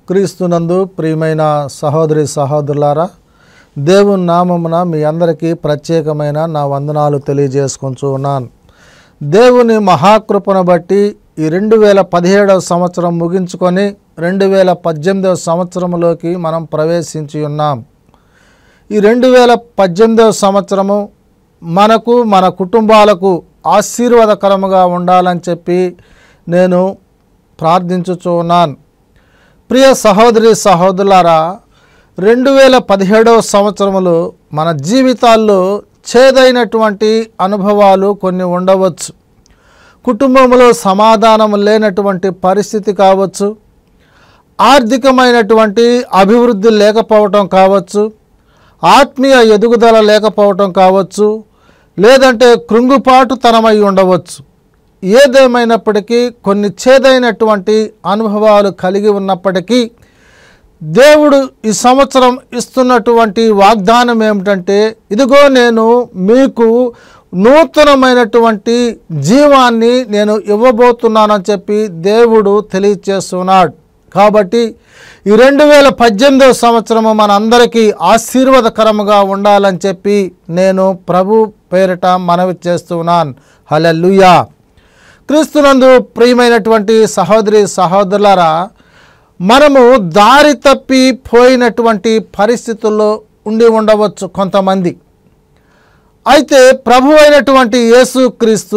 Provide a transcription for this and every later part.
క్రీస్తునందు ప్రియమైన సహోదరి సహోదరులారా దేవుని నామమున మీ అందరికీ ప్రత్యేకమైన నా వందనాలు తెలియజేసుకుంటూ ఉన్నాను దేవుని మహాకృపను బట్టి ఈ రెండు వేల పదిహేడవ సంవత్సరం ముగించుకొని రెండు వేల పద్దెనిమిదవ సంవత్సరంలోకి మనం ప్రవేశించి ఉన్నాం ఈ రెండు వేల పద్దెనిమిదవ సంవత్సరము మనకు మన కుటుంబాలకు ఆశీర్వాదకరముగా ఉండాలని చెప్పి నేను ప్రార్థించుచూ ఉన్నాను ప్రియ సహోదరి సహోదరులారా రెండు వేల పదిహేడవ సంవత్సరములో మన జీవితాల్లో చేదైనటువంటి అనుభవాలు కొన్ని ఉండవచ్చు కుటుంబంలో సమాధానం లేనటువంటి పరిస్థితి కావచ్చు ఆర్థికమైనటువంటి అభివృద్ధి లేకపోవటం కావచ్చు ఆత్మీయ ఎదుగుదల లేకపోవటం కావచ్చు లేదంటే కృంగుపాటుతనమై ఉండవచ్చు ఏదేమైనప్పటికీ కొన్ని చేదైనటువంటి అనుభవాలు కలిగి ఉన్నప్పటికీ దేవుడు ఈ సంవత్సరం ఇస్తున్నటువంటి వాగ్దానం ఏమిటంటే ఇదిగో నేను మీకు నూతనమైనటువంటి జీవాన్ని నేను ఇవ్వబోతున్నానని చెప్పి దేవుడు తెలియచేస్తున్నాడు కాబట్టి ఈ రెండు వేల పద్దెనిమిదవ సంవత్సరము మనందరికీ ఆశీర్వాదకరముగా ఉండాలని చెప్పి నేను ప్రభు పేరిట మనవి చేస్తున్నాను హలెల్లుయా క్రీస్తునందు ప్రియమైనటువంటి సహోదరి సహోదరులారా మనము దారి తప్పి పోయినటువంటి పరిస్థితుల్లో ఉండి ఉండవచ్చు కొంతమంది అయితే ప్రభు అయినటువంటి యేసుక్రీస్తు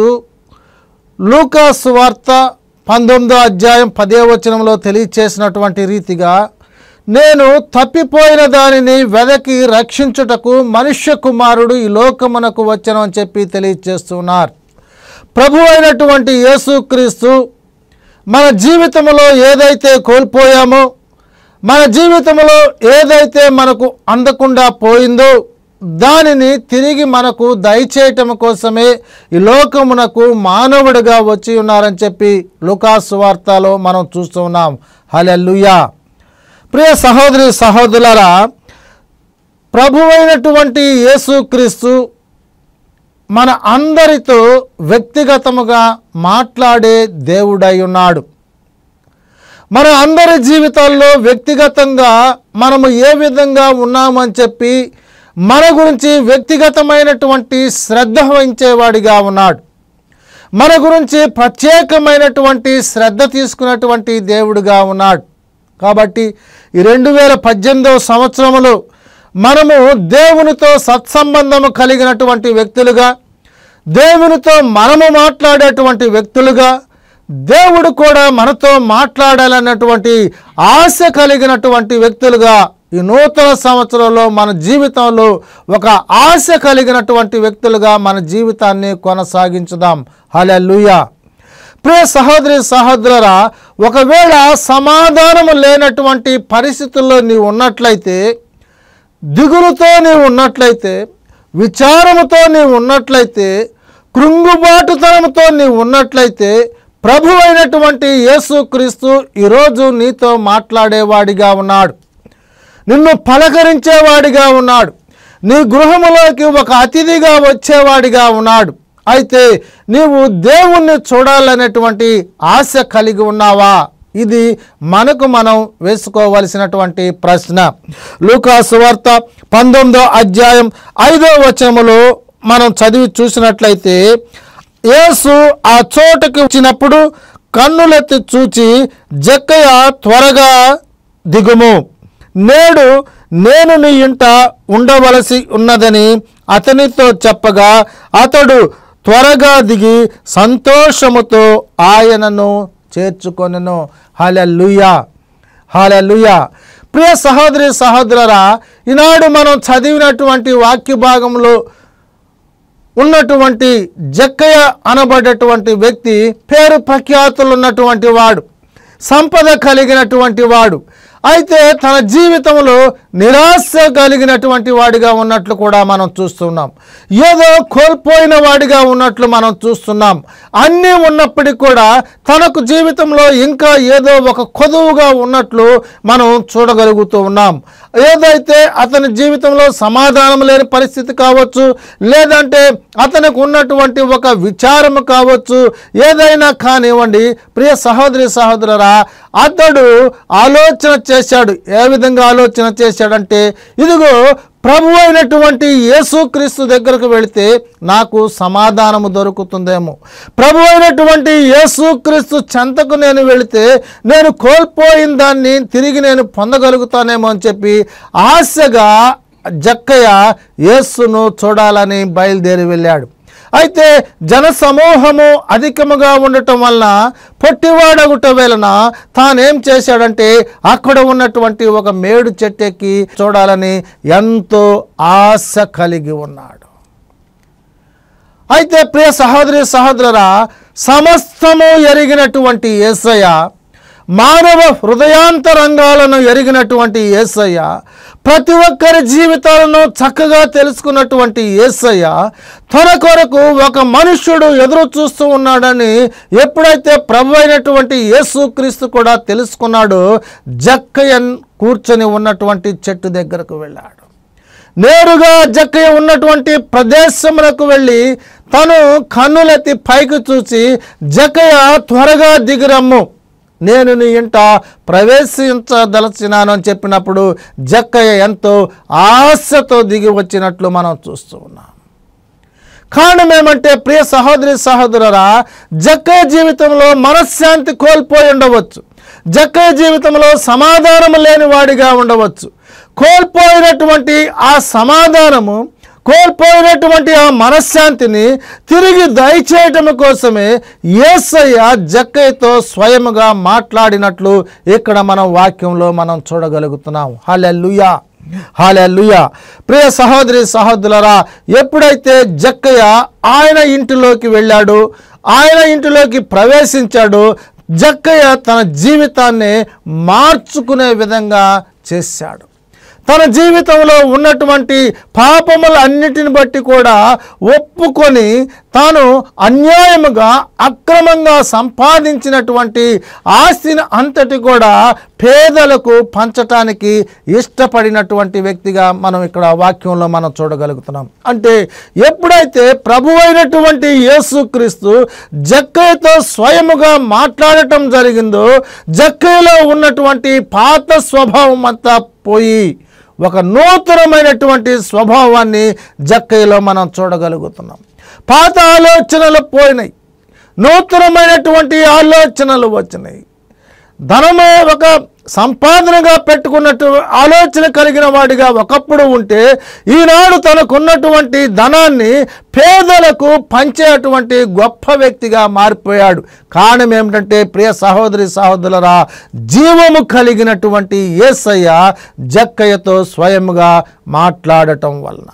లూకాసు వార్త పంతొమ్మిదో అధ్యాయం పదే వచనంలో తెలియచేసినటువంటి రీతిగా నేను తప్పిపోయిన దానిని వెదకి రక్షించుటకు మనుష్య కుమారుడు ఈ లోకమునకు వచ్చనని చెప్పి తెలియచేస్తున్నారు ప్రభు అయినటువంటి యేసుక్రీస్తు మన జీవితంలో ఏదైతే కోల్పోయామో మన జీవితంలో ఏదైతే మనకు అందకుండా పోయిందో దానిని తిరిగి మనకు దయచేయటం కోసమే ఈ లోకమునకు మానవుడిగా వచ్చి ఉన్నారని చెప్పి లుకాసు వార్తలో మనం చూస్తున్నాం హలెల్లుయా ప్రియ సహోదరి సహోదరులరా ప్రభువైనటువంటి యేసుక్రీస్తు మన అందరితో వ్యక్తిగతముగా మాట్లాడే దేవుడై ఉన్నాడు మన అందరి జీవితాల్లో వ్యక్తిగతంగా మనము ఏ విధంగా ఉన్నామని చెప్పి మన గురించి వ్యక్తిగతమైనటువంటి శ్రద్ధ వహించేవాడిగా ఉన్నాడు మన గురించి ప్రత్యేకమైనటువంటి శ్రద్ధ తీసుకున్నటువంటి దేవుడిగా ఉన్నాడు కాబట్టి ఈ రెండు వేల పద్దెనిమిదవ సంవత్సరములో మనము దేవునితో సత్సంబంధము కలిగినటువంటి వ్యక్తులుగా దేవునితో మనము మాట్లాడేటువంటి వ్యక్తులుగా దేవుడు కూడా మనతో మాట్లాడాలన్నటువంటి ఆశ కలిగినటువంటి వ్యక్తులుగా ఈ నూతన సంవత్సరంలో మన జీవితంలో ఒక ఆశ కలిగినటువంటి వ్యక్తులుగా మన జీవితాన్ని కొనసాగించుదాం హలెల్లుయా ప్రియ సహోదరి సహోదరురా ఒకవేళ సమాధానము లేనటువంటి పరిస్థితుల్లో నీవు ఉన్నట్లయితే దిగులుతో నీవు ఉన్నట్లయితే విచారముతో నీవు ఉన్నట్లయితే కృంగుబాటుతనంతో నీవు ఉన్నట్లయితే ప్రభు అయినటువంటి యేసుక్రీస్తు ఈరోజు నీతో మాట్లాడేవాడిగా ఉన్నాడు నిన్ను పలకరించేవాడిగా ఉన్నాడు నీ గృహములోకి ఒక అతిథిగా వచ్చేవాడిగా ఉన్నాడు అయితే నీవు దేవుణ్ణి చూడాలనేటువంటి ఆశ కలిగి ఉన్నావా ఇది మనకు మనం వేసుకోవలసినటువంటి ప్రశ్న లూకాసు వార్త పంతొమ్మిదో అధ్యాయం ఐదో వచనములో మనం చదివి చూసినట్లయితే యేసు ఆ చోటకి వచ్చినప్పుడు కన్నులెత్తి చూచి జక్కయ్య త్వరగా దిగుము నేడు నేను నీ ఇంట ఉండవలసి ఉన్నదని అతనితో చెప్పగా అతడు త్వరగా దిగి సంతోషముతో ఆయనను చేర్చుకొనెను హలెల్లుయా హలెల్లుయా ప్రియ సహోదరి సహోదరురా ఈనాడు మనం చదివినటువంటి వాక్య భాగంలో ఉన్నటువంటి జక్కయ్య అనబడేటువంటి వ్యక్తి పేరు ప్రఖ్యాతులు ఉన్నటువంటి వాడు సంపద కలిగినటువంటి వాడు అయితే తన జీవితంలో నిరాశ కలిగినటువంటి వాడిగా ఉన్నట్లు కూడా మనం చూస్తున్నాం ఏదో కోల్పోయిన వాడిగా ఉన్నట్లు మనం చూస్తున్నాం అన్నీ ఉన్నప్పటికీ కూడా తనకు జీవితంలో ఇంకా ఏదో ఒక కొదువుగా ఉన్నట్లు మనం చూడగలుగుతూ ఉన్నాం ఏదైతే అతని జీవితంలో సమాధానం లేని పరిస్థితి కావచ్చు లేదంటే అతనికి ఉన్నటువంటి ఒక విచారము కావచ్చు ఏదైనా కానివ్వండి ప్రియ సహోదరి సహోదరురా అతడు ఆలోచన చేశాడు ఏ విధంగా ఆలోచన చేశాడంటే ఇదిగో ప్రభు అయినటువంటి యేసుక్రీస్తు దగ్గరకు వెళితే నాకు సమాధానము దొరుకుతుందేమో ప్రభు అయినటువంటి యేసుక్రీస్తు చెంతకు నేను వెళితే నేను కోల్పోయిన దాన్ని తిరిగి నేను పొందగలుగుతానేమో అని చెప్పి ఆశగా జక్కయ్య యేసును చూడాలని బయలుదేరి వెళ్ళాడు అయితే జన సమూహము అధికముగా ఉండటం వలన పొట్టివాడగుట వలన తానేం చేశాడంటే అక్కడ ఉన్నటువంటి ఒక మేడు చెట్టెక్కి చూడాలని ఎంతో ఆశ కలిగి ఉన్నాడు అయితే ప్రియ సహోదరి సహోదరురా సమస్తము ఎరిగినటువంటి యేసయ్య మానవ హృదయాంతరంగాలను ఎరిగినటువంటి యేసయ్య ప్రతి ఒక్కరి జీవితాలను చక్కగా తెలుసుకున్నటువంటి యేసయ్య తన కొరకు ఒక మనుష్యుడు ఎదురు చూస్తూ ఉన్నాడని ఎప్పుడైతే ప్రభు అయినటువంటి యేసుక్రీస్తు కూడా తెలుసుకున్నాడో జక్కయ్య కూర్చొని ఉన్నటువంటి చెట్టు దగ్గరకు వెళ్ళాడు నేరుగా జక్కయ్య ఉన్నటువంటి ప్రదేశములకు వెళ్ళి తను కన్నులెత్తి పైకి చూసి జక్కయ్య త్వరగా దిగిరమ్ము నేను నీ ఇంట ప్రవేశించదలచినాను అని చెప్పినప్పుడు జక్కయ్య ఎంతో ఆశతో దిగి వచ్చినట్లు మనం చూస్తూ ఉన్నాం కారణం ఏమంటే ప్రియ సహోదరి సహోదరురా జక్కయ్య జీవితంలో మనశ్శాంతి కోల్పోయి ఉండవచ్చు జక్కయ్య జీవితంలో సమాధానం లేని వాడిగా ఉండవచ్చు కోల్పోయినటువంటి ఆ సమాధానము కోల్పోయినటువంటి ఆ మనశ్శాంతిని తిరిగి దయచేయటం కోసమే యేసయ్య జక్కయ్యతో స్వయముగా మాట్లాడినట్లు ఇక్కడ మనం వాక్యంలో మనం చూడగలుగుతున్నాం హలెల్లుయా హాలెల్లుయా ప్రియ సహోదరి సహోదరులరా ఎప్పుడైతే జక్కయ్య ఆయన ఇంటిలోకి వెళ్ళాడు ఆయన ఇంటిలోకి ప్రవేశించాడు జక్కయ్య తన జీవితాన్ని మార్చుకునే విధంగా చేశాడు తన జీవితంలో ఉన్నటువంటి పాపములన్నిటిని బట్టి కూడా ఒప్పుకొని తాను అన్యాయముగా అక్రమంగా సంపాదించినటువంటి ఆస్తిని అంతటి కూడా పేదలకు పంచటానికి ఇష్టపడినటువంటి వ్యక్తిగా మనం ఇక్కడ వాక్యంలో మనం చూడగలుగుతున్నాం అంటే ఎప్పుడైతే ప్రభు అయినటువంటి యేసుక్రీస్తు జక్కయ్యతో స్వయముగా మాట్లాడటం జరిగిందో జక్కయ్యలో ఉన్నటువంటి పాత స్వభావం అంతా పోయి ఒక నూతనమైనటువంటి స్వభావాన్ని జక్కయ్యలో మనం చూడగలుగుతున్నాం పాత ఆలోచనలు పోయినాయి నూతనమైనటువంటి ఆలోచనలు వచ్చినాయి ధనమే ఒక సంపాదనగా పెట్టుకున్నట్టు ఆలోచన కలిగిన వాడిగా ఒకప్పుడు ఉంటే ఈనాడు తనకున్నటువంటి ధనాన్ని పేదలకు పంచేటువంటి గొప్ప వ్యక్తిగా మారిపోయాడు కారణం ఏమిటంటే ప్రియ సహోదరి సహోదరులరా జీవము కలిగినటువంటి యేసయ్య జక్కయ్యతో స్వయముగా మాట్లాడటం వలన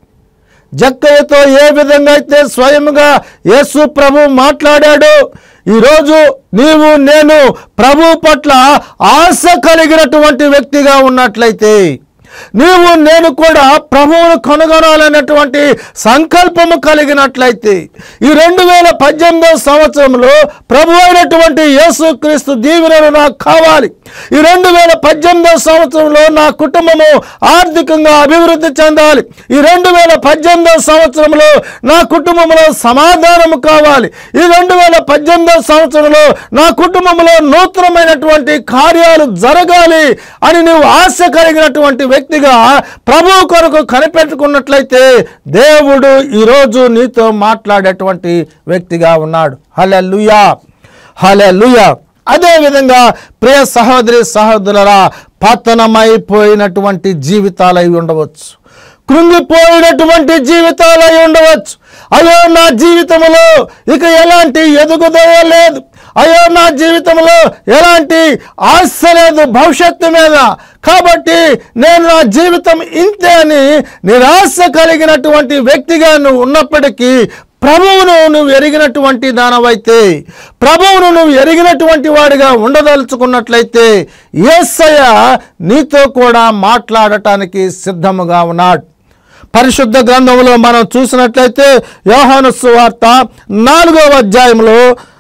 జక్కయ్యతో ఏ విధంగా అయితే స్వయముగా యేసు ప్రభు మాట్లాడాడు ఈరోజు నీవు నేను ప్రభు పట్ల ఆశ కలిగినటువంటి వ్యక్తిగా ఉన్నట్లయితే నీవు నేను కూడా ప్రభువును కనుగొనాలన్నటువంటి సంకల్పము కలిగినట్లయితే ఈ రెండు వేల పద్దెనిమిదో సంవత్సరంలో ప్రభు అయినటువంటి యేసుక్రీస్తు దీవెనలు నాకు కావాలి ఈ రెండు వేల పద్దెనిమిదో సంవత్సరంలో నా కుటుంబము ఆర్థికంగా అభివృద్ధి చెందాలి ఈ రెండు వేల పద్దెనిమిదో సంవత్సరంలో నా కుటుంబంలో సమాధానము కావాలి ఈ రెండు వేల పద్దెనిమిదో సంవత్సరంలో నా కుటుంబంలో నూతనమైనటువంటి కార్యాలు జరగాలి అని నువ్వు ఆశ కలిగినటువంటి వ్యక్తిగా ప్రభు కొరకు కనిపెట్టుకున్నట్లయితే దేవుడు ఈరోజు నీతో మాట్లాడేటువంటి వ్యక్తిగా ఉన్నాడు హలెల్లుయా హలెల్లుయా అదేవిధంగా ప్రియ సహోదరి సహోదరులరా పతనమైపోయినటువంటి జీవితాలై ఉండవచ్చు కృంగిపోయినటువంటి జీవితాలై ఉండవచ్చు అయ్యో నా జీవితంలో ఇక ఎలాంటి ఎదుగుదల లేదు అయ్యో నా జీవితంలో ఎలాంటి ఆశ లేదు భవిష్యత్తు మీద కాబట్టి నేను నా జీవితం ఇంతే అని నిరాశ కలిగినటువంటి వ్యక్తిగా నువ్వు ఉన్నప్పటికీ ప్రభువును నువ్వు ఎరిగినటువంటి దానవైతే ప్రభువును నువ్వు ఎరిగినటువంటి వాడిగా ఉండదలుచుకున్నట్లయితే యేసయ్య నీతో కూడా మాట్లాడటానికి సిద్ధముగా ఉన్నాడు పరిశుద్ధ గ్రంథంలో మనం చూసినట్లయితే యోహాను సువార్త నాలుగవ అధ్యాయంలో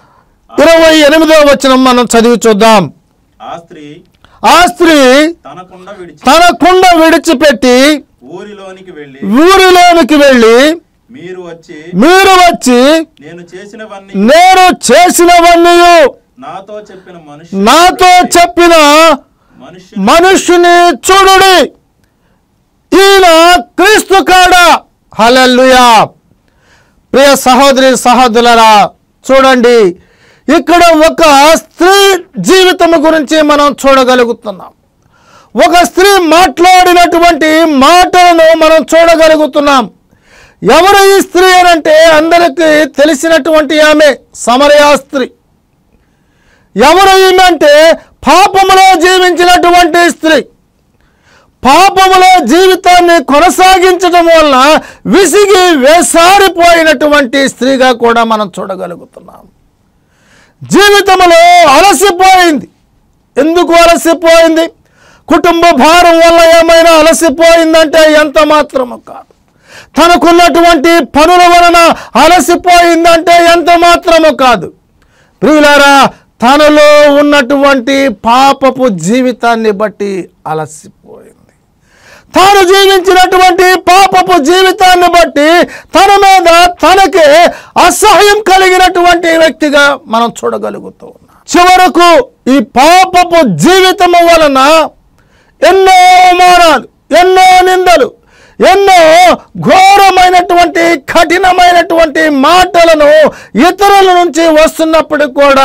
ఇరవై ఎనిమిదవ వచనం మనం చదివి చూద్దాం ఆ స్త్రీ ఆ స్త్రీ తనకుండా విడిచి తన కుండ విడిచిపెట్టి ఊరిలోనికి వెళ్ళి ఊరిలోనికి వెళ్ళి మీరు వచ్చి మీరు వచ్చి నేను చేసినవన్నీ నేను చేసినవన్నీ నాతో చెప్పిన మనుషుడు నాతో చెప్పిన మనుష్యుని మనుష్యుని చూడుడి ఈయన క్రీస్తు కాడా హల్లెలూయా ప్రియ సహోదరి సహోదరులరా చూడండి ఇక్కడ ఒక స్త్రీ జీవితం గురించి మనం చూడగలుగుతున్నాం ఒక స్త్రీ మాట్లాడినటువంటి మాటలను మనం చూడగలుగుతున్నాం ఎవరు ఈ స్త్రీ అనంటే అందరికీ తెలిసినటువంటి ఆమె సమరయా స్త్రీ ఎవరు ఈమె అంటే పాపములో జీవించినటువంటి స్త్రీ పాపములో జీవితాన్ని కొనసాగించడం వలన విసిగి వేసారిపోయినటువంటి స్త్రీగా కూడా మనం చూడగలుగుతున్నాం జీవితంలో అలసిపోయింది ఎందుకు అలసిపోయింది కుటుంబ భారం వల్ల ఏమైనా అలసిపోయిందంటే ఎంత మాత్రము కాదు తనకున్నటువంటి పనుల వలన అలసిపోయిందంటే ఎంత మాత్రము కాదు ప్రియులారా తనలో ఉన్నటువంటి పాపపు జీవితాన్ని బట్టి అలసిపోయింది తాను జీవించినటువంటి పాపపు జీవితాన్ని బట్టి తన మీద తనకే అసహ్యం కలిగినటువంటి వ్యక్తిగా మనం చూడగలుగుతూ ఉన్నాం చివరకు ఈ పాపపు జీవితము వలన ఎన్నో అవమానాలు ఎన్నో నిందలు ఎన్నో ఘోరమైనటువంటి కఠినమైనటువంటి మాటలను ఇతరుల నుంచి వస్తున్నప్పటికి కూడా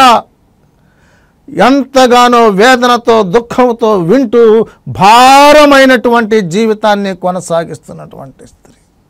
ఎంతగానో వేదనతో దుఃఖంతో వింటూ భారమైనటువంటి జీవితాన్ని కొనసాగిస్తున్నటువంటి స్త్రీ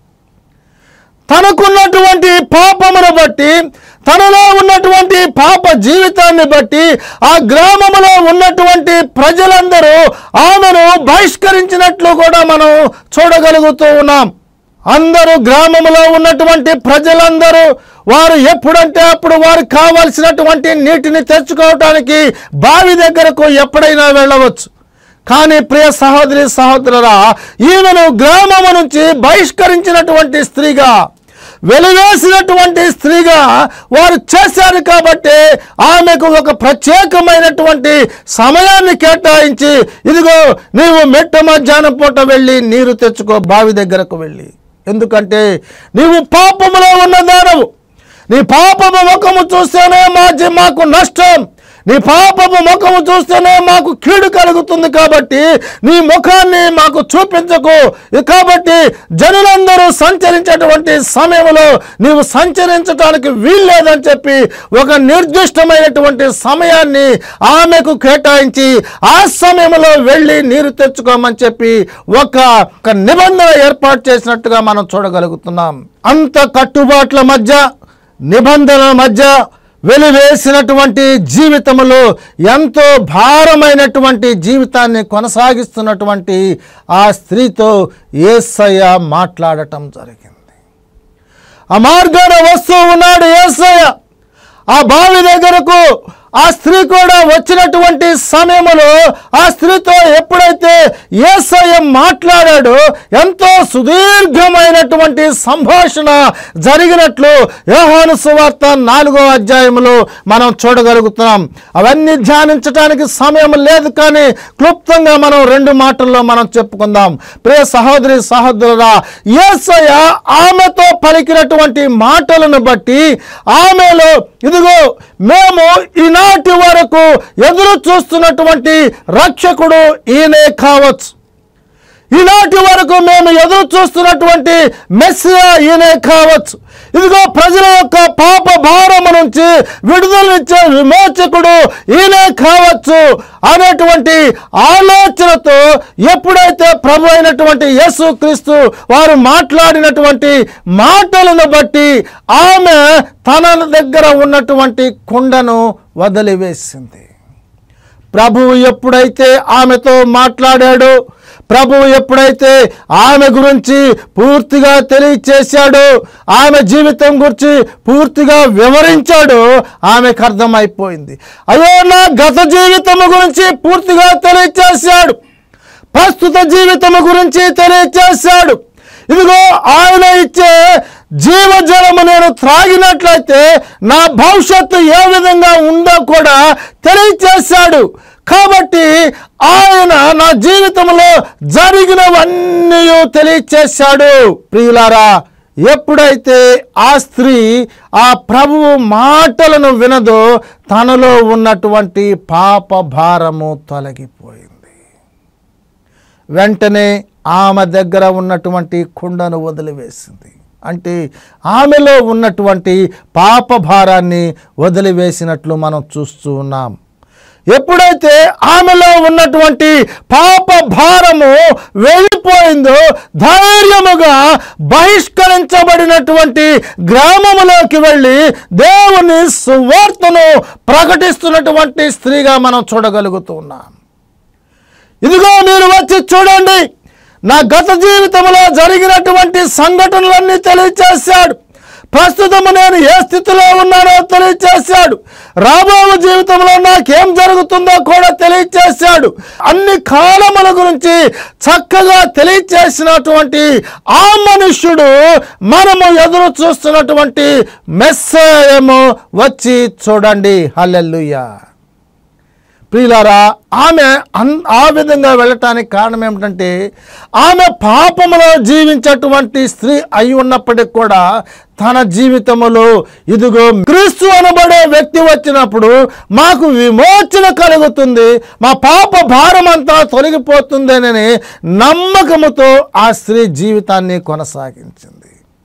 తనకున్నటువంటి పాపమును బట్టి తనలో ఉన్నటువంటి పాప జీవితాన్ని బట్టి ఆ గ్రామములో ఉన్నటువంటి ప్రజలందరూ ఆమెను బహిష్కరించినట్లు కూడా మనం చూడగలుగుతూ ఉన్నాం అందరూ గ్రామములో ఉన్నటువంటి ప్రజలందరూ వారు ఎప్పుడంటే అప్పుడు వారికి కావలసినటువంటి నీటిని తెచ్చుకోవటానికి బావి దగ్గరకు ఎప్పుడైనా వెళ్ళవచ్చు కానీ ప్రియ సహోదరి సహోదరురా ఈమెను గ్రామము నుంచి బహిష్కరించినటువంటి స్త్రీగా వెలివేసినటువంటి స్త్రీగా వారు చేశారు కాబట్టి ఆమెకు ఒక ప్రత్యేకమైనటువంటి సమయాన్ని కేటాయించి ఇదిగో నీవు మెట్ట మధ్యాహ్నం పూట వెళ్ళి నీరు తెచ్చుకో బావి దగ్గరకు వెళ్ళి ఎందుకంటే నీవు పాపములో ఉన్నదానవు నీ పాపము ముఖము చూస్తేనే మా జీ- మాకు నష్టం నీ పాపము ముఖము చూస్తేనే మాకు కీడు కలుగుతుంది కాబట్టి నీ ముఖాన్ని మాకు చూపించకు ఇ- కాబట్టి జనులందరూ సంచరించేటువంటి సమయంలో నీవు సంచరించడానికి వీల్లేదని చెప్పి ఒక నిర్దిష్టమైనటువంటి సమయాన్ని ఆమెకు కేటాయించి ఆ సమయంలో వెళ్ళి నీరు తెచ్చుకోమని చెప్పి ఒక ఒక నిబంధన ఏర్పాటు చేసినట్టుగా మనం చూడగలుగుతున్నాం అంత కట్టుబాట్ల మధ్య నిబంధనల మధ్య వెలివేసినటువంటి జీవితంలో ఎంతో భారమైనటువంటి జీవితాన్ని కొనసాగిస్తున్నటువంటి ఆ స్త్రీతో ఏసయ్య మాట్లాడటం జరిగింది ఆ మార్గాన వస్తూ ఉన్నాడు ఏసయ్య ఆ బావి దగ్గరకు ఆ స్త్రీ కూడా వచ్చినటువంటి సమయంలో ఆ స్త్రీతో ఎప్పుడైతే ఏసయ్య మాట్లాడాడో ఎంతో సుదీర్ఘమైనటువంటి సంభాషణ జరిగినట్లు యోహాను సువార్త నాలుగో అధ్యాయంలో మనం చూడగలుగుతున్నాం అవన్నీ ధ్యానించడానికి సమయం లేదు కానీ క్లుప్తంగా మనం రెండు మాటల్లో మనం చెప్పుకుందాం ప్రియ సహోదరి సహోదరురా ఏసయ్య ఆమెతో పలికినటువంటి మాటలను బట్టి ఆమెలో ఇదిగో మేము ఈనాటి వరకు ఎదురు చూస్తున్నటువంటి రక్షకుడు ఈయనే కావచ్చు ఈనాటి వరకు మేము ఎదురు చూస్తున్నటువంటి మెస్సియా ఈయనే కావచ్చు ఇదిగో ప్రజల యొక్క పాప భారము నుంచి విడుదలనిచ్చే విమోచకుడు ఈయనే కావచ్చు అనేటువంటి ఆలోచనతో ఎప్పుడైతే ప్రభు అయినటువంటి యేసు క్రీస్తు వారు మాట్లాడినటువంటి మాటలను బట్టి ఆమె తన దగ్గర ఉన్నటువంటి కుండను వదిలివేసింది ప్రభువు ఎప్పుడైతే ఆమెతో మాట్లాడాడో ప్రభువు ఎప్పుడైతే ఆమె గురించి పూర్తిగా తెలియచేశాడో ఆమె జీవితం గురించి పూర్తిగా వివరించాడో ఆమెకు అర్థమైపోయింది అయ్యో నా గత జీవితం గురించి పూర్తిగా తెలియచేశాడు ప్రస్తుత జీవితం గురించి తెలియచేశాడు ఇదిగో ఆయన ఇచ్చే జీవజలము నేను త్రాగినట్లయితే నా భవిష్యత్తు ఏ విధంగా ఉందో కూడా తెలియచేశాడు కాబట్టి ఆయన నా జీవితంలో జరిగినవన్నీ తెలియచేశాడు ప్రియులారా ఎప్పుడైతే ఆ స్త్రీ ఆ ప్రభువు మాటలను వినదో తనలో ఉన్నటువంటి పాప భారము తొలగిపోయింది వెంటనే ఆమె దగ్గర ఉన్నటువంటి కుండను వదిలివేసింది అంటే ఆమెలో ఉన్నటువంటి పాప భారాన్ని వదిలివేసినట్లు మనం చూస్తూ ఉన్నాం ఎప్పుడైతే ఆమెలో ఉన్నటువంటి పాప భారము వెళ్ళిపోయిందో ధైర్యముగా బహిష్కరించబడినటువంటి గ్రామములోకి వెళ్ళి దేవుని సువార్తను ప్రకటిస్తున్నటువంటి స్త్రీగా మనం చూడగలుగుతూ ఉన్నాం ఇదిగో మీరు వచ్చి చూడండి నా గత జీవితంలో జరిగినటువంటి సంఘటనలన్నీ తెలియచేశాడు ప్రస్తుతము నేను ఏ స్థితిలో ఉన్నానో తెలియచేశాడు రాబో జీవితంలో నాకేం జరుగుతుందో కూడా తెలియచేశాడు అన్ని కాలముల గురించి చక్కగా తెలియచేసినటువంటి ఆ మనుష్యుడు మనము ఎదురు చూస్తున్నటువంటి మెస్సేయము వచ్చి చూడండి హల్లెలూయా ప్రియులారా ఆమె అన్ ఆ విధంగా వెళ్ళటానికి కారణం ఏమిటంటే ఆమె పాపములో జీవించేటువంటి స్త్రీ అయి ఉన్నప్పటికి కూడా తన జీవితములో ఇదిగో క్రీస్తు అనబడే వ్యక్తి వచ్చినప్పుడు మాకు విమోచన కలుగుతుంది మా పాప భారం అంతా తొలగిపోతుందనని నమ్మకముతో ఆ స్త్రీ జీవితాన్ని కొనసాగించింది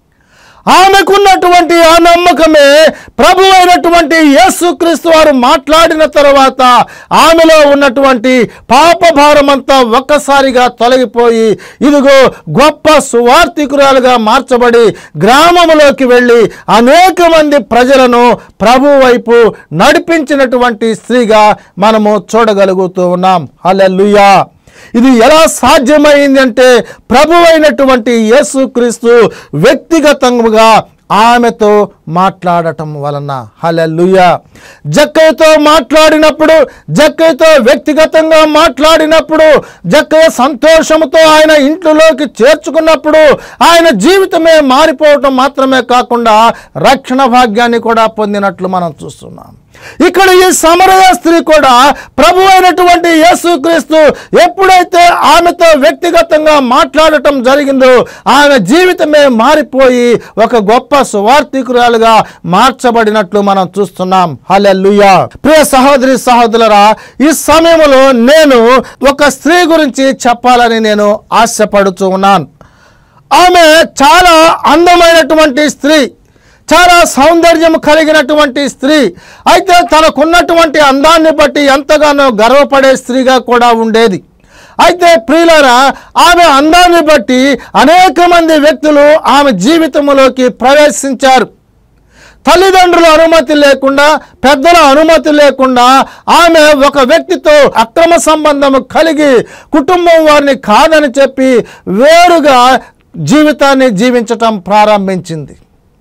ఆమెకున్నటువంటి ఆ నమ్మకమే ప్రభు అయినటువంటి యేసుక్రీస్తు వారు మాట్లాడిన తర్వాత ఆమెలో ఉన్నటువంటి పాప భారమంతా ఒక్కసారిగా తొలగిపోయి ఇదిగో గొప్ప సువార్థికురాలుగా మార్చబడి గ్రామములోకి వెళ్ళి అనేక మంది ప్రజలను ప్రభు వైపు నడిపించినటువంటి స్త్రీగా మనము చూడగలుగుతూ ఉన్నాం హల్లెలూయా ఇది ఎలా సాధ్యమైంది అంటే ప్రభు అయినటువంటి యేసుక్రీస్తు వ్యక్తిగతంగా ఆమెతో మాట్లాడటం వలన హలలుయ జక్కయ్యతో మాట్లాడినప్పుడు జక్కయ్యతో వ్యక్తిగతంగా మాట్లాడినప్పుడు జక్కయ్య సంతోషంతో ఆయన ఇంట్లోకి చేర్చుకున్నప్పుడు ఆయన జీవితమే మారిపోవటం మాత్రమే కాకుండా రక్షణ భాగ్యాన్ని కూడా పొందినట్లు మనం చూస్తున్నాం ఇక్కడ ఈ సమరయ స్త్రీ కూడా ప్రభు అయినటువంటి యేసుక్రీస్తు ఎప్పుడైతే ఆమెతో వ్యక్తిగతంగా మాట్లాడటం జరిగిందో ఆమె జీవితమే మారిపోయి ఒక గొప్ప సువార్థికురాలుగా మార్చబడినట్లు మనం చూస్తున్నాం హల్లెలూయా ప్రియ సహోదరి సహోదరులరా ఈ సమయంలో నేను ఒక స్త్రీ గురించి చెప్పాలని నేను ఆశపడుతూ ఉన్నాను ఆమె చాలా అందమైనటువంటి స్త్రీ చాలా సౌందర్యం కలిగినటువంటి స్త్రీ అయితే తనకున్నటువంటి అందాన్ని బట్టి ఎంతగానో గర్వపడే స్త్రీగా కూడా ఉండేది అయితే ప్రియులారా ఆమె అందాన్ని బట్టి అనేక మంది వ్యక్తులు ఆమె జీవితంలోకి ప్రవేశించారు తల్లిదండ్రుల అనుమతి లేకుండా పెద్దల అనుమతి లేకుండా ఆమె ఒక వ్యక్తితో అక్రమ సంబంధం కలిగి కుటుంబం వారిని కాదని చెప్పి వేరుగా జీవితాన్ని జీవించటం ప్రారంభించింది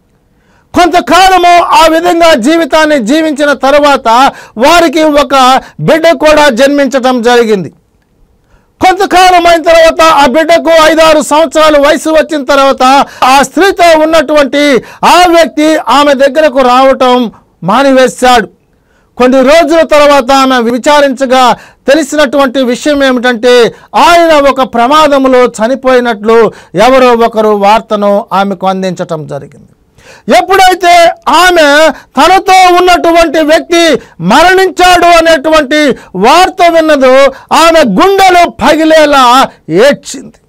కొంతకాలము ఆ విధంగా జీవితాన్ని జీవించిన తరువాత వారికి ఒక బిడ్డ కూడా జన్మించటం జరిగింది కొంతకాలం అయిన తర్వాత ఆ బిడ్డకు ఐదారు సంవత్సరాలు వయసు వచ్చిన తర్వాత ఆ స్త్రీతో ఉన్నటువంటి ఆ వ్యక్తి ఆమె దగ్గరకు రావటం మానివేశాడు కొన్ని రోజుల తర్వాత ఆమె విచారించగా తెలిసినటువంటి విషయం ఏమిటంటే ఆయన ఒక ప్రమాదంలో చనిపోయినట్లు ఎవరో ఒకరు వార్తను ఆమెకు అందించటం జరిగింది ఎప్పుడైతే ఆమె తనతో ఉన్నటువంటి వ్యక్తి మరణించాడు అనేటువంటి వార్త విన్నదో ఆమె గుండెలు పగిలేలా ఏడ్చింది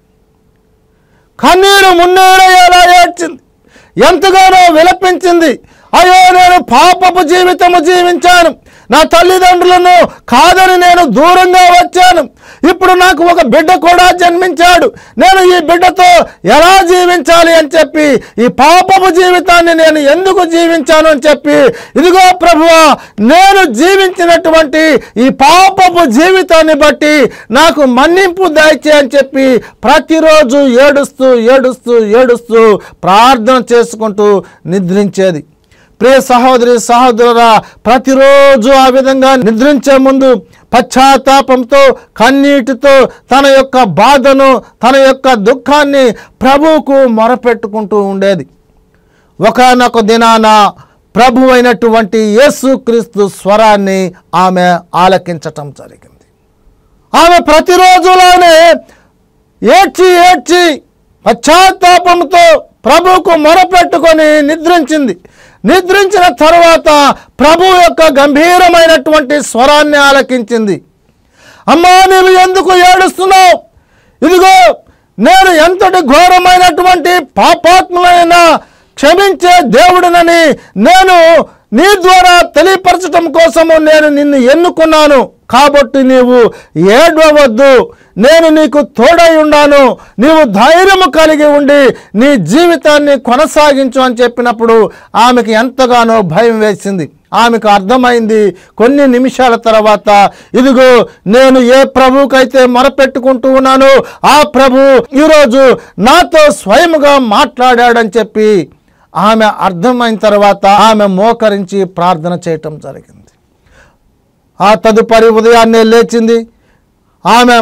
కన్నీరు మున్నీరయ్యేలా ఏడ్చింది ఎంతగానో విలపించింది అయ్యో నేను పాపపు జీవితము జీవించాను నా తల్లిదండ్రులను కాదని నేను దూరంగా వచ్చాను ఇప్పుడు నాకు ఒక బిడ్డ కూడా జన్మించాడు నేను ఈ బిడ్డతో ఎలా జీవించాలి అని చెప్పి ఈ పాపపు జీవితాన్ని నేను ఎందుకు జీవించాను అని చెప్పి ఇదిగో ప్రభువా నేను జీవించినటువంటి ఈ పాపపు జీవితాన్ని బట్టి నాకు మన్నింపు దయచే అని చెప్పి ప్రతిరోజు ఏడుస్తూ ఏడుస్తూ ఏడుస్తూ ప్రార్థన చేసుకుంటూ నిద్రించేది ప్రియ సహోదరి సహోదరురా ప్రతిరోజు ఆ విధంగా నిద్రించే ముందు పశ్చాత్తాపంతో కన్నీటితో తన యొక్క బాధను తన యొక్క దుఃఖాన్ని ప్రభువుకు మొరపెట్టుకుంటూ ఉండేది ఒకనొక దినాన ప్రభు అయినటువంటి యేసుక్రీస్తు స్వరాన్ని ఆమె ఆలకించటం జరిగింది ఆమె ప్రతిరోజులోనే ఏడ్చి ఏడ్చి పశ్చాత్తాపంతో ప్రభువుకు మొరపెట్టుకొని నిద్రించింది నిద్రించిన తరువాత ప్రభు యొక్క గంభీరమైనటువంటి స్వరాన్ని ఆలకించింది అమ్మా నీవు ఎందుకు ఏడుస్తున్నావు ఇదిగో నేను ఎంతటి ఘోరమైనటువంటి పాపాత్ములైన క్షమించే దేవుడినని నేను నీ ద్వారా తెలియపరచటం కోసము నేను నిన్ను ఎన్నుకున్నాను కాబట్టి నీవు ఏడవద్దు నేను నీకు తోడై ఉన్నాను నీవు ధైర్యము కలిగి ఉండి నీ జీవితాన్ని కొనసాగించు అని చెప్పినప్పుడు ఆమెకి ఎంతగానో భయం వేసింది ఆమెకు అర్థమైంది కొన్ని నిమిషాల తర్వాత ఇదిగో నేను ఏ ప్రభువుకైతే మొరపెట్టుకుంటూ ఉన్నాను ఆ ప్రభు ఈరోజు నాతో స్వయముగా మాట్లాడాడని చెప్పి ఆమె అర్థమైన తర్వాత ఆమె మోకరించి ప్రార్థన చేయటం జరిగింది ఆ తదుపరి ఉదయాన్నే లేచింది ఆమె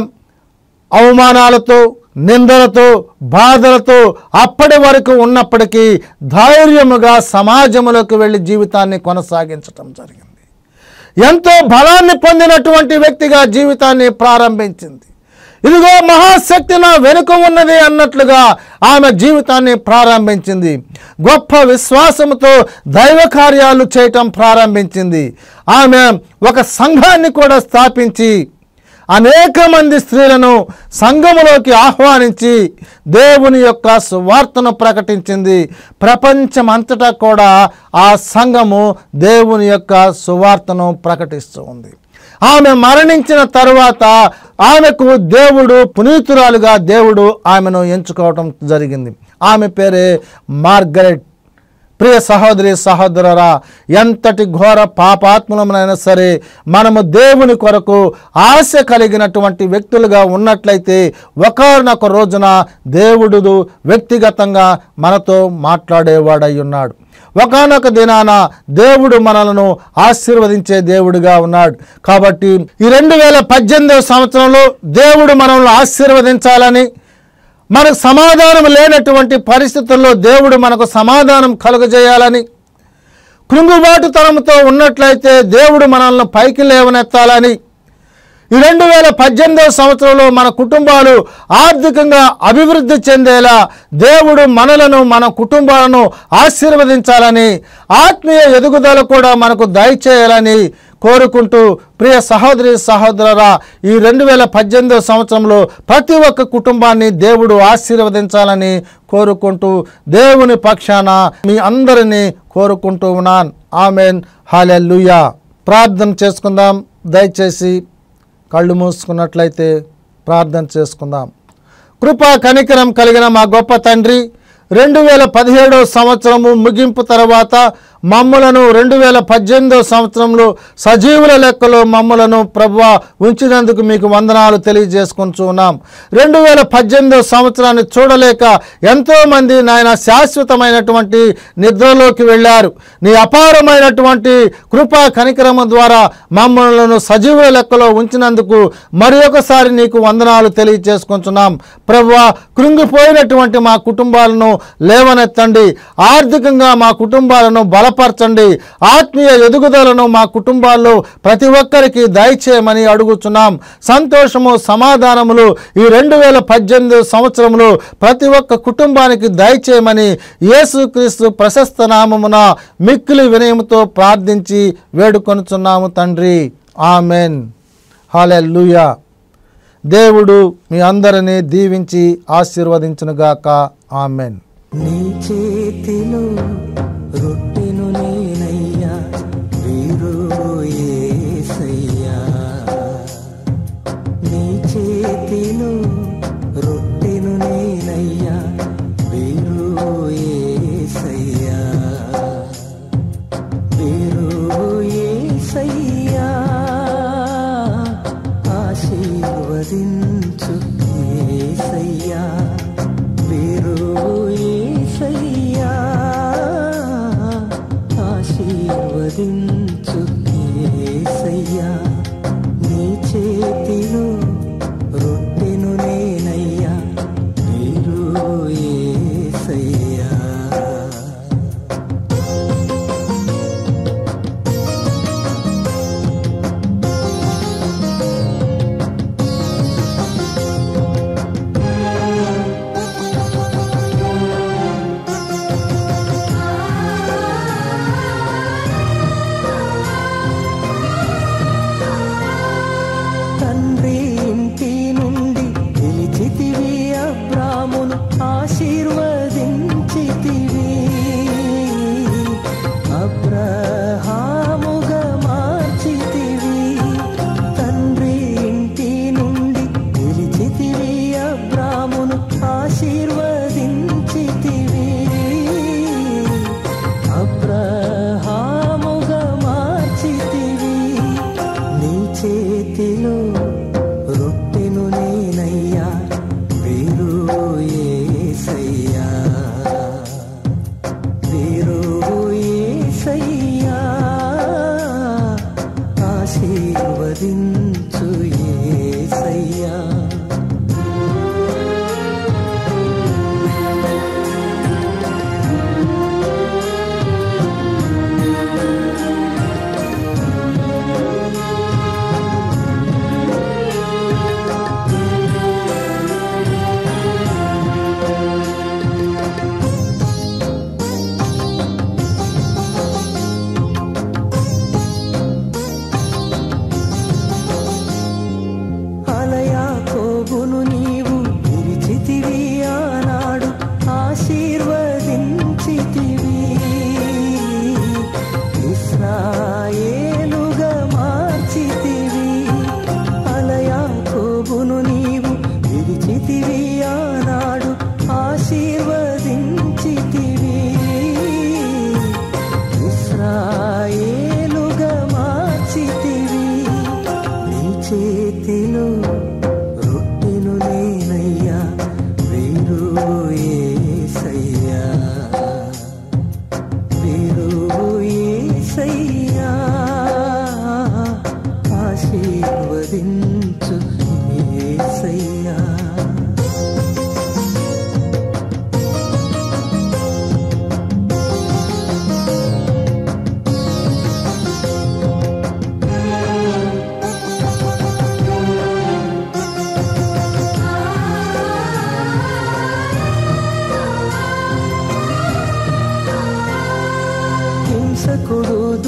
అవమానాలతో నిందలతో బాధలతో అప్పటి వరకు ఉన్నప్పటికీ ధైర్యముగా సమాజంలోకి వెళ్ళి జీవితాన్ని కొనసాగించటం జరిగింది ఎంతో బలాన్ని పొందినటువంటి వ్యక్తిగా జీవితాన్ని ప్రారంభించింది ఇదిగో మహాశక్తి నా వెనుక ఉన్నది అన్నట్లుగా ఆమె జీవితాన్ని ప్రారంభించింది గొప్ప విశ్వాసంతో దైవ కార్యాలు చేయటం ప్రారంభించింది ఆమె ఒక సంఘాన్ని కూడా స్థాపించి అనేక మంది స్త్రీలను సంఘములోకి ఆహ్వానించి దేవుని యొక్క సువార్తను ప్రకటించింది ప్రపంచమంతటా కూడా ఆ సంఘము దేవుని యొక్క సువార్తను ప్రకటిస్తూ ఉంది ఆమె మరణించిన తరువాత ఆమెకు దేవుడు పునీతురాలుగా దేవుడు ఆమెను ఎంచుకోవటం జరిగింది ఆమె పేరే మార్గరెట్ ప్రియ సహోదరి సహోదరరా ఎంతటి ఘోర పాపాత్మలమైనా సరే మనము దేవుని కొరకు ఆశ కలిగినటువంటి వ్యక్తులుగా ఉన్నట్లయితే ఒకనొక రోజున దేవుడు వ్యక్తిగతంగా మనతో మాట్లాడేవాడై ఉన్నాడు ఒకనొక దినాన దేవుడు మనలను ఆశీర్వదించే దేవుడిగా ఉన్నాడు కాబట్టి ఈ రెండు వేల పద్దెనిమిదవ సంవత్సరంలో దేవుడు మనల్ని ఆశీర్వదించాలని మనకు సమాధానం లేనటువంటి పరిస్థితుల్లో దేవుడు మనకు సమాధానం కలుగజేయాలని కృంగుబాటుతనంతో ఉన్నట్లయితే దేవుడు మనల్ని పైకి లేవనెత్తాలని ఈ రెండు వేల పద్దెనిమిదవ సంవత్సరంలో మన కుటుంబాలు ఆర్థికంగా అభివృద్ధి చెందేలా దేవుడు మనలను మన కుటుంబాలను ఆశీర్వదించాలని ఆత్మీయ ఎదుగుదల కూడా మనకు దయచేయాలని కోరుకుంటూ ప్రియ సహోదరి సహోదరరా ఈ రెండు వేల పద్దెనిమిదవ సంవత్సరంలో ప్రతి ఒక్క కుటుంబాన్ని దేవుడు ఆశీర్వదించాలని కోరుకుంటూ దేవుని పక్షాన మీ అందరినీ కోరుకుంటూ ఉన్నాను ఆమెన్ హాలెల్లుయా ప్రార్థన చేసుకుందాం దయచేసి కళ్ళు మూసుకున్నట్లయితే ప్రార్థన చేసుకుందాం కృపా కనికరం కలిగిన మా గొప్ప తండ్రి రెండు వేల పదిహేడవ సంవత్సరము ముగింపు తర్వాత మమ్మలను రెండు వేల పద్దెనిమిదవ సంవత్సరంలో సజీవుల లెక్కలో మమ్మలను ప్రభువ ఉంచినందుకు మీకు వందనాలు తెలియజేసుకుంటూ ఉన్నాం రెండు వేల పద్దెనిమిదవ సంవత్సరాన్ని చూడలేక ఎంతోమంది నాయన శాశ్వతమైనటువంటి నిద్రలోకి వెళ్ళారు నీ అపారమైనటువంటి కృపా కనికరము ద్వారా మమ్మలను సజీవుల లెక్కలో ఉంచినందుకు మరి ఒకసారి నీకు వందనాలు తెలియజేసుకుంటున్నాం ప్రభువ కృంగిపోయినటువంటి మా కుటుంబాలను లేవనెత్తండి ఆర్థికంగా మా కుటుంబాలను బలపరచండి ఆత్మీయ ఎదుగుదలను మా కుటుంబాల్లో ప్రతి ఒక్కరికి దయచేయమని అడుగుతున్నాం సంతోషము సమాధానములు ఈ రెండు వేల పద్దెనిమిది సంవత్సరంలో ప్రతి ఒక్క కుటుంబానికి దయచేయమని యేసుక్రీస్తు ప్రశస్త నామమున మిక్కిలి వినయముతో ప్రార్థించి వేడుకొనుచున్నాము తండ్రి ఆమెన్ హాలెల్లుయా దేవుడు మీ అందరినీ దీవించి ఆశీర్వదించునుగాక ఆమెన్ నీ చేతిలో రొట్టెను నేనయ్యా వీరు యేసయ్యా నీ చేతిలో రొట్టెను నేనయ్యా వీరు యేసయ్యా వీరు యేసయ్యా ఆశీర్వదించు యేసయ్యా వీరు యేసయ్యా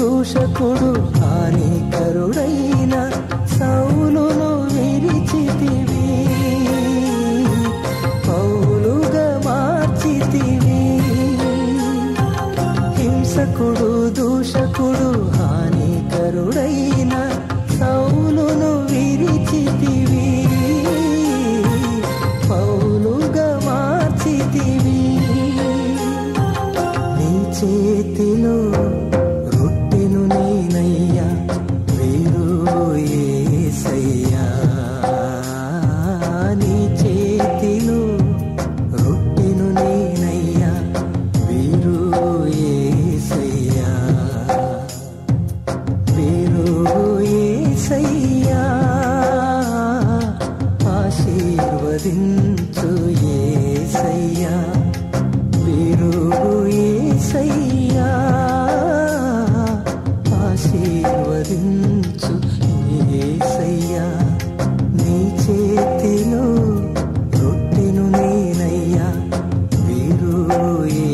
దూషకుడు హానికరుడైన సౌలును విరిచితివి పౌలుగా మార్చితివి హింసకుడు దూషకుడు హానికరుడైన సౌలును విరిచితివి పౌలుగా మార్చితివి నీ చేతిలో రొట్టెను నేనయ్యా వీరు ఏసయ్యా నీ చేతిలో రొట్టెను నేనయ్యా వీరు ఏసయ్యా వీరు ఏసయ్యా ఆశీర్వదించు ఏసయ్యా వీరు ఏసయ్యా ఆశీర్వదించు ఏసయ్యా నీ చేతిలో రొట్టెను నేనయ్యా వీరు